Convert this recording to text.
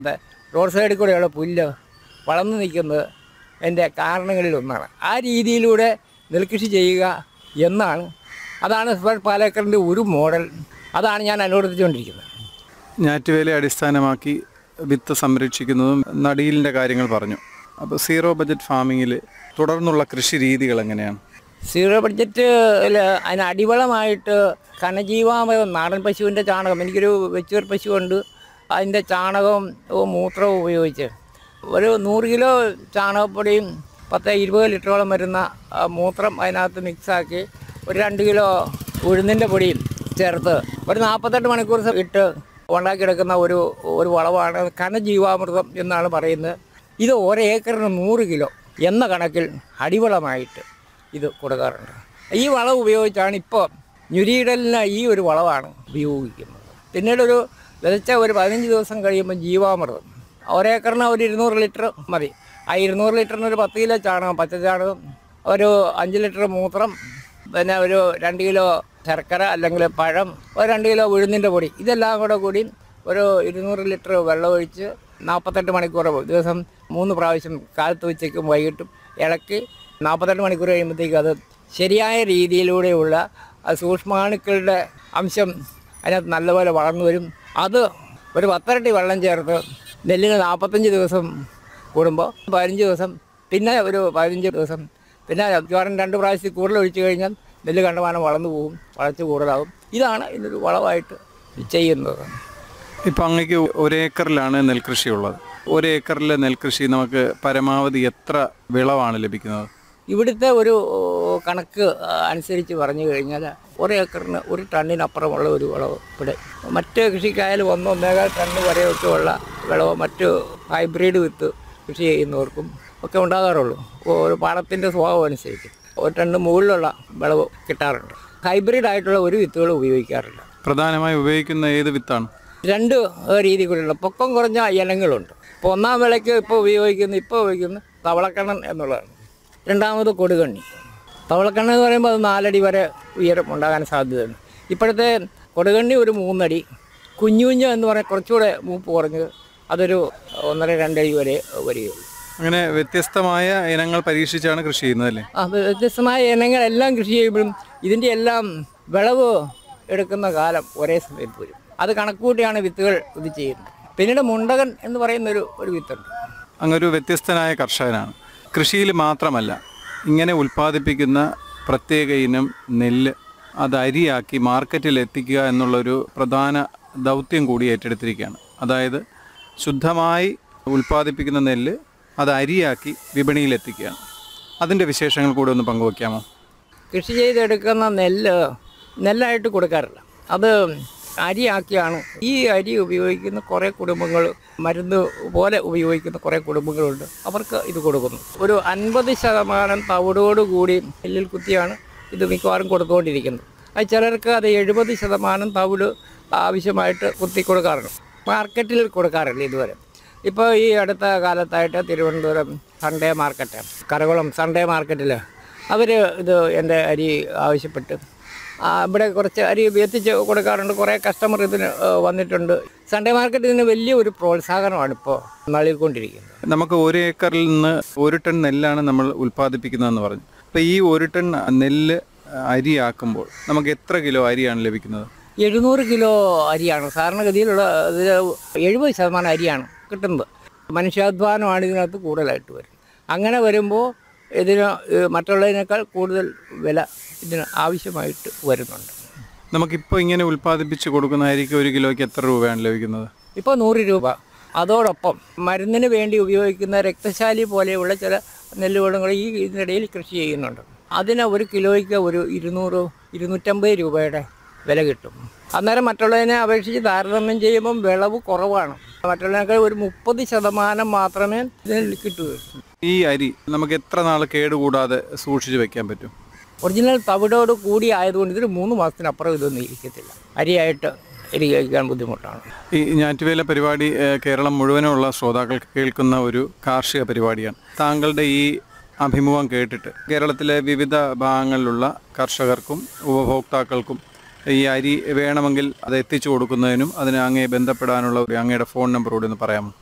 ഇത് റോഡ് സൈഡിൽ കൂടെയുള്ള പുല്ല് വളർന്നു നിൽക്കുന്നത് എൻ്റെ കാരണങ്ങളിലൊന്നാണ് ആ രീതിയിലൂടെ നെൽകൃഷി ചെയ്യുക എന്നാണ് അതാണ് ഇപ്പോൾ പാലേക്കറിൻ്റെ ഒരു മോഡൽ അതാണ് ഞാൻ അനുവർത്തിച്ചുകൊണ്ടിരിക്കുന്നത് ഞാറ്റുവേലയെ അടിസ്ഥാനമാക്കി വിത്ത് സംരക്ഷിക്കുന്നതും നടീലിൻ്റെ കാര്യങ്ങൾ പറഞ്ഞു അപ്പോൾ സീറോ ബജറ്റ് ഫാമിങ്ങിൽ തുടർന്നുള്ള കൃഷി രീതികൾ എങ്ങനെയാണ് സീറോ ബഡ്ജറ്റിൽ അതിന് അടിവളമായിട്ട് ഘനജീവാമൃതം നാടൻ പശുവിൻ്റെ ചാണകം എനിക്കൊരു വെച്ചൂർ പശുവുണ്ട് അതിൻ്റെ ചാണകവും ഓ, മൂത്രവും ഉപയോഗിച്ച് ഒരു നൂറ് കിലോ ചാണകപ്പൊടിയും പത്ത് ഇരുപത് ലിറ്ററോളം വരുന്ന ആ, മൂത്രം അതിനകത്ത് മിക്സാക്കി ഒരു രണ്ട് കിലോ ഉഴുന്നിൻ്റെ പൊടിയും ചേർത്ത് ഒരു നാൽപ്പത്തെട്ട് മണിക്കൂർ സ- ഇട്ട് ഉണ്ടാക്കിയെടുക്കുന്ന ഒരു ഒരു വളമാണ് ഘനജീവാമൃതം എന്നാണ് പറയുന്നത് ഇത് ഒരേക്കറിന് നൂറ് കിലോ എന്ന കണക്കിൽ അടിവളമായിട്ട് ഇത് കൊടുക്കാറുണ്ട് ഈ വളം ഉപയോഗിച്ചാണ് ഇപ്പോൾ ഞുരിയിടലിന് ഈ ഒരു വളമാണ് ഉപയോഗിക്കുന്നത് പിന്നീട് ഒരു വിതച്ച ഒരു പതിനഞ്ച് ദിവസം കഴിയുമ്പോൾ ജീവാമൃതം ഒരേക്കറിന് ഒരു ഇരുന്നൂറ് ലിറ്റർ മതി ആ ഇരുന്നൂറ് ലിറ്ററിന് ഒരു പത്ത് കിലോ ചാണകം പച്ച ചാണകം ഒരു അഞ്ച് ലിറ്റർ മൂത്രം പിന്നെ ഒരു രണ്ട് കിലോ ശർക്കര അല്ലെങ്കിൽ പഴം ഒരു രണ്ട് കിലോ ഉഴുന്നിൻ്റെ പൊടി ഇതെല്ലാം കൂടെ കൂടി ഒരു ഇരുന്നൂറ് ലിറ്റർ വെള്ളമൊഴിച്ച് നാൽപ്പത്തെട്ട് മണിക്കൂർ ദിവസം മൂന്ന് പ്രാവശ്യം കാലത്ത് ഉച്ചയ്ക്കും വൈകിട്ടും ഇളക്കി നാൽപ്പത്തെട്ട് മണിക്കൂർ കഴിയുമ്പോഴത്തേക്കും അത് ശരിയായ രീതിയിലൂടെയുള്ള ആ സൂക്ഷ്മാണുക്കളുടെ അംശം അതിനകത്ത് നല്ലപോലെ വളർന്നു വരും അത് ഒരു പത്തരട്ടി വെള്ളം ചേർത്ത് നെല്ലിന് നാൽപ്പത്തഞ്ച് ദിവസം കൂടുമ്പോൾ പതിനഞ്ച് ദിവസം പിന്നെ ഒരു പതിനഞ്ച് ദിവസം പിന്നെ മിക്കവാറും രണ്ട് പ്രാവശ്യത്തിൽ കൂടുതൽ ഒഴിച്ചു കഴിഞ്ഞാൽ നെല്ല് കണ്ടമാനം വളർന്നു പോകും വളർച്ച കൂടുതലാകും ഇതാണ് ഇതിനൊരു വളമായിട്ട് ചെയ്യുന്നത് ഇപ്പം അങ്ങേക്ക് ഒരേക്കറിലാണ് നെൽകൃഷി ഉള്ളത് ഒരേക്കറിലെ നെൽകൃഷി നമുക്ക് പരമാവധി എത്ര വിളവാണ് ലഭിക്കുന്നത് ഇവിടുത്തെ ഒരു കണക്ക് അനുസരിച്ച് പറഞ്ഞു കഴിഞ്ഞാൽ ഒരു ഏക്കറിന് ഒരു ടണ്ണിനപ്പുറമുള്ള ഒരു വിളവ് ഇവിടെ മറ്റ് കൃഷിക്കായാലും ഒന്ന് ഒന്നേകാൽ ടണ്ണ് വരെയൊക്കെ ഉള്ള വിളവ് മറ്റ് ഹൈബ്രിഡ് വിത്ത് കൃഷി ചെയ്യുന്നവർക്കും ഒക്കെ ഉണ്ടാകാറുള്ളൂ ഒരു പാടത്തിൻ്റെ സ്വഭാവം അനുസരിച്ച് ഒരു ടണ്ണ് മുകളിലുള്ള വിളവ് കിട്ടാറുണ്ട് ഹൈബ്രിഡ് ആയിട്ടുള്ള ഒരു വിത്തുകൾ ഉപയോഗിക്കാറില്ല പ്രധാനമായി ഉപയോഗിക്കുന്ന ഏത് വിത്താണ് രണ്ട് രീതികളുള്ള പൊക്കം കുറഞ്ഞ ഇനങ്ങളുണ്ട് ഇപ്പോൾ ഒന്നാം വിളയ്ക്ക് ഇപ്പോൾ ഉപയോഗിക്കുന്ന ഇപ്പോൾ ഉപയോഗിക്കുന്ന തവളക്കണ്ണൻ എന്നുള്ളതാണ് രണ്ടാമത് കൊടുകണ്ണി തവളക്കണ്ണൻ എന്ന് പറയുമ്പോൾ അത് നാലടി വരെ ഉയരം ഉണ്ടാകാൻ സാധ്യതയുണ്ട് ഇപ്പോഴത്തെ കൊടുകണ്ണി ഒരു മൂന്നടി കുഞ്ഞു കുഞ്ഞ് എന്ന് പറഞ്ഞാൽ കുറച്ചുകൂടെ മൂപ്പ് കുറഞ്ഞ് അതൊരു ഒന്നര രണ്ടടി വരെ വരികയുള്ളൂ അങ്ങനെ വ്യത്യസ്തമായ ഇനങ്ങൾ പരീക്ഷിച്ചാണ് കൃഷി ചെയ്യുന്നത് അല്ലേ ആ വ്യത്യസ്തമായ ഇനങ്ങളെല്ലാം കൃഷി ചെയ്യുമ്പോഴും ഇതിൻ്റെ എല്ലാം വിളവ് എടുക്കുന്ന കാലം ഒരേ സമയത്ത് വരും അത് കണക്കുകൂട്ടിയാണ് വിത്തുകൾ ഇത് ചെയ്യുന്നത് പിന്നീട് മുണ്ടകൻ എന്ന് പറയുന്നൊരു ഒരു വിത്തുണ്ട് അങ്ങൊരു വ്യത്യസ്തനായ കർഷകനാണ് കൃഷിയിൽ മാത്രമല്ല ഇങ്ങനെ ഉൽപ്പാദിപ്പിക്കുന്ന പ്രത്യേക ഇനം നെല്ല് അത് അരിയാക്കി മാർക്കറ്റിൽ എത്തിക്കുക എന്നുള്ളൊരു പ്രധാന ദൗത്യം കൂടി ഏറ്റെടുത്തിരിക്കുകയാണ് അതായത് ശുദ്ധമായി ഉൽപ്പാദിപ്പിക്കുന്ന നെല്ല് അത് അരിയാക്കി വിപണിയിൽ എത്തിക്കുകയാണ് അതിൻ്റെ വിശേഷങ്ങൾ കൂടെ ഒന്ന് പങ്കുവയ്ക്കാമോ കൃഷി ചെയ്തെടുക്കുന്ന നെല്ല് നെല്ലായിട്ട് കൊടുക്കാറില്ല അത് അരിയാക്കിയാണ് ഈ അരി ഉപയോഗിക്കുന്ന കുറേ കുടുംബങ്ങൾ മരുന്ന് പോലെ ഉപയോഗിക്കുന്ന കുറേ കുടുംബങ്ങളുണ്ട് അവർക്ക് ഇത് കൊടുക്കുന്നു ഒരു അൻപത് ശതമാനം തവിടോട് കൂടി നെല്ലിൽ കുത്തിയാണ് ഇത് മിക്കവാറും കൊടുത്തുകൊണ്ടിരിക്കുന്നത് അത് ചിലർക്ക് അത് എഴുപത് ശതമാനം തവിട് ആവശ്യമായിട്ട് കുത്തി കൊടുക്കാറുണ്ട് മാർക്കറ്റിൽ കൊടുക്കാറില്ല ഇതുവരെ ഇപ്പോൾ ഈ അടുത്ത കാലത്തായിട്ട് Thiruvananthapuram Sunday market Karakulam Sunday മാർക്കറ്റിൽ അവർ ഇത് എൻ്റെ അരി ആവശ്യപ്പെട്ട് ആ, ഇവിടെ കുറച്ച് അരി എത്തിച്ച് കൊടുക്കാറുണ്ട് കുറേ കസ്റ്റമർ ഇതിന് ഏ, വന്നിട്ടുണ്ട് സൺഡേ മാർക്കറ്റ് ഇതിന് വലിയ ഒരു പ്രോത്സാഹനമാണ് ഇപ്പോൾ നൽകിക്കൊണ്ടിരിക്കുന്നത് നമുക്ക് ഒരു ഏക്കറിൽ നിന്ന് ഒരു ടൺ നെല്ലാണ് നമ്മൾ ഉൽപ്പാദിപ്പിക്കുന്നതെന്ന് പറഞ്ഞു അപ്പോൾ ഈ ഒരു ടൺ നെല്ല് അരിയാക്കുമ്പോൾ നമുക്ക് എത്ര കിലോ അരിയാണ് ലഭിക്കുന്നത് എഴുന്നൂറ് കിലോ അരിയാണ് സാധാരണഗതിയിലുള്ള ഇത് എഴുപത് ശതമാനം അരിയാണ് കിട്ടുന്നത് മനുഷ്യാധ്വാനമാണ് ഇതിനകത്ത് കൂടുതലായിട്ട് വരുന്നത് അങ്ങനെ വരുമ്പോൾ ഇതിന് ഏ, മറ്റുള്ളതിനേക്കാൾ കൂടുതൽ വില ഇതിന് ആവശ്യമായിട്ട് വരുന്നുണ്ട് നമുക്കിപ്പോൾ ഇങ്ങനെ ഉൽപ്പാദിപ്പിച്ച് കൊടുക്കുന്ന അരിക്ക് ഒരു കിലോയ്ക്ക് എത്ര രൂപയാണ് ലഭിക്കുന്നത് ഇപ്പോൾ നൂറ് രൂപ അതോടൊപ്പം മരുന്നിന് വേണ്ടി ഉപയോഗിക്കുന്ന രക്തശാലി പോലെയുള്ള ചില നെല്ലുകളും കൂടെ ഈ ഇതിനിടയിൽ കൃഷി ചെയ്യുന്നുണ്ട് അതിന് ഒരു കിലോയ്ക്ക് ഒരു ഇരുന്നൂറ് ഇരുന്നൂറ്റമ്പത് രൂപയുടെ വില കിട്ടും അന്നേരം മറ്റുള്ളതിനെ അപേക്ഷിച്ച് താരതമ്യം ചെയ്യുമ്പം വിളവ് കുറവാണ് മറ്റുള്ളതിനേക്കാൾ ഒരു മുപ്പത് ശതമാനം മാത്രമേ ഇതിന് കിട്ടുകയുള്ളൂ ഈ അരി നമുക്ക് എത്ര നാൾ കേടുകൂടാതെ സൂക്ഷിച്ച് വെക്കാൻ പറ്റും ഒറിജിനൽ തവിടോട് കൂടി ആയതുകൊണ്ട് ഇതിന് മൂന്ന് മാസത്തിനപ്പുറം ഇതൊന്നും ഇരിക്കത്തില്ല അരിയായിട്ട് അരി കഴിക്കാൻ ബുദ്ധിമുട്ടാണ് ഈ ഞാറ്റുവേല പരിപാടി ഏഹ്, കേരളം മുഴുവനുള്ള ശ്രോതാക്കൾ കേൾക്കുന്ന ഒരു കാർഷിക പരിപാടിയാണ് താങ്കളുടെ ഈ അഭിമുഖം കേട്ടിട്ട് കേരളത്തിലെ വിവിധ ഭാഗങ്ങളിലുള്ള കർഷകർക്കും ഉപഭോക്താക്കൾക്കും ഈ അരി വേണമെങ്കിൽ അത് എത്തിച്ചു കൊടുക്കുന്നതിനും അതിന് അങ്ങേ ബന്ധപ്പെടാനുള്ള ഒരു അങ്ങയുടെ ഫോൺ നമ്പർ കൂടി ഒന്ന് പറയാമോ